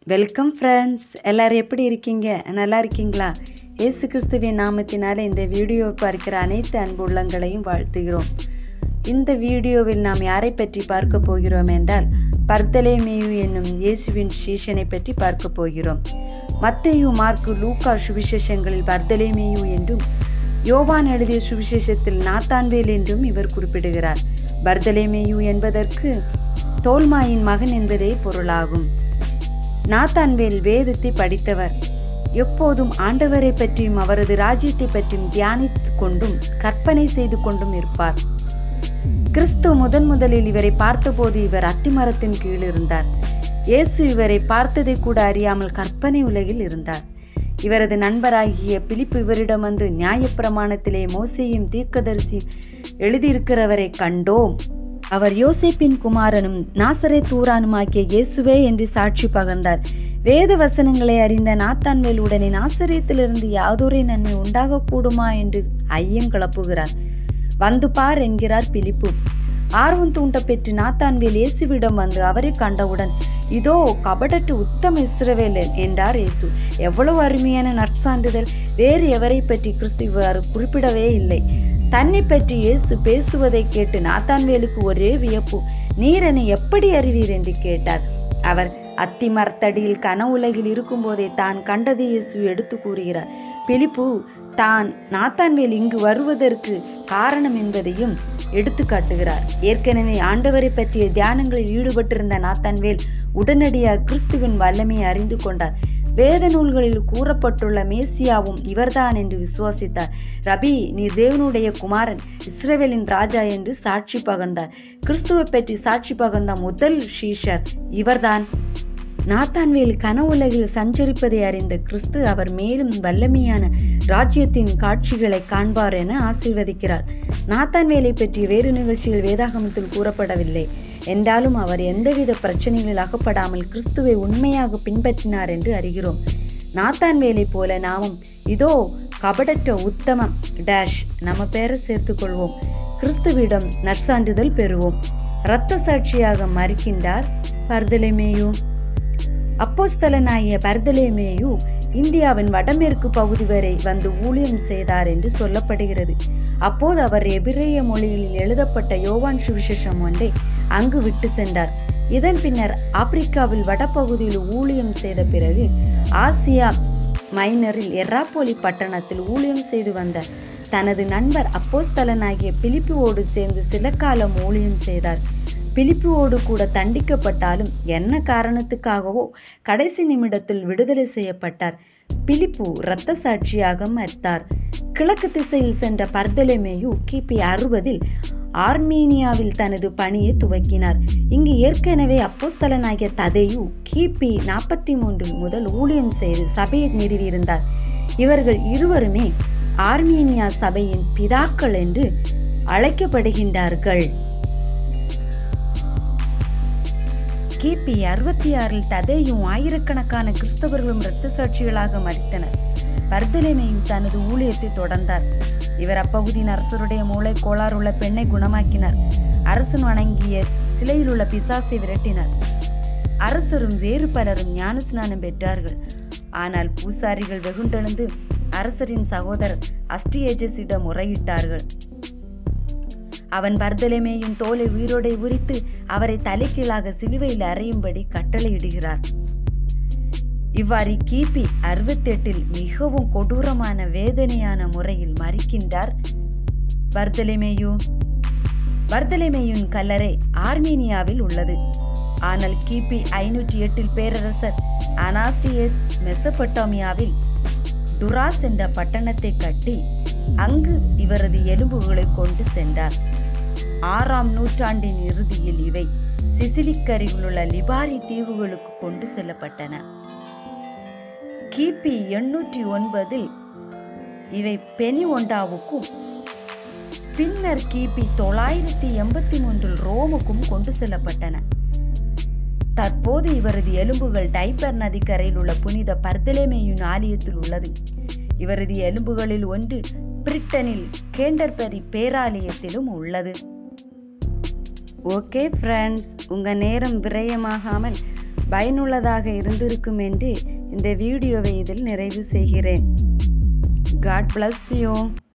welcome friends எல்லாரும் எப்படி இருக்கீங்க நல்லா இருக்கீங்களா இயேசு கிறிஸ்துவின் நாமத்தினால இந்த வீடியோ பார்க்கிற அனைத்து அன்பு உள்ளங்களையும் வாழ்த்துகிறோம் இந்த வீடியோவில் நாம் யாரை பற்றி பார்க்க போகிறோம் என்றால் பர்தலேமேயு என்னும் இயேசுவின் சீஷனை பற்றி பார்க்க போகிறோம் மத்தேயு மார்க்கு லூக்கா சுவிசேஷங்களில் பர்தலேமேயு என்றும் யோவான் எழுதிய சுவிசேஷத்தில் நாத்தான்வேல் என்றும் இவர் குறிப்பிடுகிறார் பர்தலேமேயு என்பதற்கு தோல்மாயின் மகன் என்பதே பொருளாகும் நாத்தான்வேல் வேதத்தை படித்தவர் எப்போதும் ஆண்டவரை பற்றியும் அவரது ராஜ்யத்தை பற்றியும் தியானித்து கொண்டும் கற்பனை செய்து கொண்டும் இருப்பார் கிறிஸ்து முதன் முதலில் இவரை பார்த்தபோது இவர் அத்திமரத்தின் கீழ் இருந்தார் இயேசு இவரை பார்த்ததை கூட அறியாமல் கற்பனை உலகில் இருந்தார் இவரது நண்பராகிய பிலிப்பு இவரிடம் வந்து நியாயப்பிரமாணத்திலே மோசையும் தீர்க்கதரிசி எழுதியிருக்கிறவரை கண்டோம் அவர் யோசேப்பின் குமாரனும் நாசரே தூரானுமாக்கிய இயேசுவே என்று சாட்சி பகர்ந்தார் வேத வசனங்களை அறிந்த நாத்தான்வேல் உடனே நாசரேத்திலிருந்து யாதொரு நன்மை உண்டாகக்கூடுமா என்று ஐயம் கிளப்புகிறார் வந்து பார் என்கிறார் பிலிப்பு ஆர்வம் தூண்ட பெற்று நாத்தான்வேல் இயேசுவிடம் வந்து அவரை கண்டவுடன் இதோ கபடட்டு உத்தம இஸ்ரவேலன் என்றார் இயேசு எவ்வளவு அருமையான நற்சான்றிதழ் வேறு எவரை பற்றி கிறிஸ்து இவ்வாறு குறிப்பிடவே இல்லை தன்னை பற்றி இயேசு பேசுவதை கேட்டு நாத்தான்வேலுக்கு ஒரே வியப்பு நீர் என்னை எப்படி அறிவீர் என்று கேட்டார் அவர் அத்தி மரத்தடியில் கனவுலகில் இருக்கும்போதே தான் கண்டதை இயேசு எடுத்து கூறுகிறார் பிலிப்பு தான் நாத்தான்வேல் இங்கு வருவதற்கு காரணம் என்பதையும் எடுத்து காட்டுகிறார் ஏற்கனவே ஆண்டவரை பற்றிய தியானங்களில் ஈடுபட்டிருந்த நாத்தான்வேல் உடனடியாக கிறிஸ்துவின் வல்லமையை அறிந்து கொண்டார் வேத நூல்களில் கூறப்பட்டுள்ள மேசியாவும் இவர்தான் என்று விசுவாசித்தார் ரபி நீ தேவனுடைய குமாரன் இஸ்ரேவேலின் ராஜா என்று சாட்சி பகர்ந்தார் கிறிஸ்துவை பற்றி சாட்சி பகர்ந்த முதல் ஷீஷர் இவர்தான் நாத்தான்வேல் கனவுலகில் சஞ்சரிப்பதை அறிந்த கிறிஸ்து அவர் மேலும் வல்லமையான ராஜ்யத்தின் காட்சிகளை காண்பார் என ஆசீர்வதிக்கிறார் நாத்தான்வேலை பற்றி வேறு நிகழ்ச்சியில் வேதாகமத்தில் கூறப்படவில்லை என்றாலும் அவர் எந்தவித பிரச்சனைகளில் அகப்படாமல் கிறிஸ்துவை உண்மையாக பின்பற்றினார் என்று அறிகிறோம் நாத்தான்வேலை போல நாமும் இதோ கபடற்ற உத்தமம் டேஷ் நம்ம பேரை சேர்த்துக்கொள்வோம் கிறிஸ்துவிடம் நற்சான்றிதழ் பெறுவோம் இரத்த சாட்சியாக மறிக்கின்றார் பர்தலைமேயும் அப்போஸ்தலனாகிய பர்தலேமேயு இந்தியாவின் வடமேற்கு பகுதி வரை வந்து ஊழியம் செய்தார் என்று சொல்லப்படுகிறது அப்போது அவர் எபிரேய மொழியில் எழுதப்பட்ட யோவான் சுவிசேஷம் ஒன்றை அங்கு விட்டு சென்றார் இதன் பின்னர் ஆப்பிரிக்காவில் வடபகுதியில் ஊழியம் செய்த பிறகு ஆசியா மைனரில் எர்ராப்போலி பட்டணத்தில் ஊழியம் செய்து வந்த தனது நண்பர் அப்போஸ்தலனாகிய பிலிப்புவோடு சேர்ந்து சில காலம் ஊழியம் செய்தார் பிலிப்புவோடு கூட தண்டிக்கப்பட்டாலும் என்ன காரணத்துக்காகவோ கடைசி நிமிடத்தில் விடுதலை செய்யப்பட்டார் பிலிப்பு இரத்த சாட்சியாக மறுத்தார் கிழக்கு திசையில் சென்ற பர்தலமேயு கிபி அறுபதில் ஆர்மீனியாவில் தனது பணியை துவக்கினார் இங்கு ஏற்கனவே அப்போஸ்தலனாகிய ததையு கிபி நாற்பத்தி மூன்றில் முதல் ஊழியம் செய்து சபையை நிறுவியிருந்தார் இவர்கள் இருவருமே ஆர்மீனியா சபையின் பிதாக்கள் என்று அழைக்கப்படுகின்றார்கள் கிபி அறுபத்தி ஆறில் ததையும் ஆயிரக்கணக்கான கிறிஸ்தவர்களும் இரத்த சாட்சிகளாக மறித்தனர் பர்தலேமையும் தனது ஊழியத்தை தொடர்ந்தார் இவர் அப்பகுதியின் அரசருடைய மூளை கோளாறுள்ள பெண்ணை குணமாக்கினார் அரசன் வணங்கிய சிலையில் உள்ள பிசாசை விரட்டினார் அரசரும் வேறு பலரும் ஞானஸ்நானம் பெற்றார்கள் ஆனால் பூசாரிகள் வெகுண்டெழுந்து அரசரின் சகோதரர் அஸ்டியேஜஸிடம் முறையிட்டார்கள் அவன் பர்தலமேயும் தோலை உயிரோடை உரித்து அவரை தலைகீழாக சிலுவையில் அறையும்படி கட்டளையிடுகிறார் இவ்வாறு கிபி அறுபத்தி எட்டில் மிகவும் கொடூரமான வேதனையான முறையில் மறிக்கின்றார் பர்தலிமேயு பர்தலிமேயுன் கல்லறை ஆர்மீனியாவில் உள்ளது ஆனால் கிபி ஐநூற்றி எட்டில் பேரரசர் அனாஸ்டியஸ் மெசபட்டோமியாவில் டுராஸ் என்ற பட்டணத்தை கட்டி அங்கு இவரது எலும்புகளை கொண்டு சென்றார் ஆறாம் நூற்றாண்டின் இறுதியில் இவை சிசிலிக்கரையில் உள்ள லிபாரி தீவுகளுக்கு கொண்டு செல்லப்பட்டன கிபி எண்ணூற்றி ஒன்பதில் இவை பெனி ஒண்டாவுக்கும் பின்னர் கிபி தொள்ளாயிரத்தி எண்பத்தி மூன்றில் ரோமுக்கும் கொண்டு செல்லப்பட்டன தற்போது இவரது எலும்புகள் டைப்பர் நதிக்கரையில் உள்ள புனித பர்தலேமேயின் ஆலயத்தில் உள்ளது இவரது எலும்புகளில் ஒன்று பிரிட்டனில் கேண்டர்பரி பேராலயத்திலும் உள்ளது ஓகே ஃப்ரெண்ட்ஸ் உங்கள் நேரம் விரயமாகாமல் பயனுள்ளதாக இருந்திருக்கும் என்று இந்த வீடியோவை இதில் நிறைவு செய்கிறேன் காட் bless யூ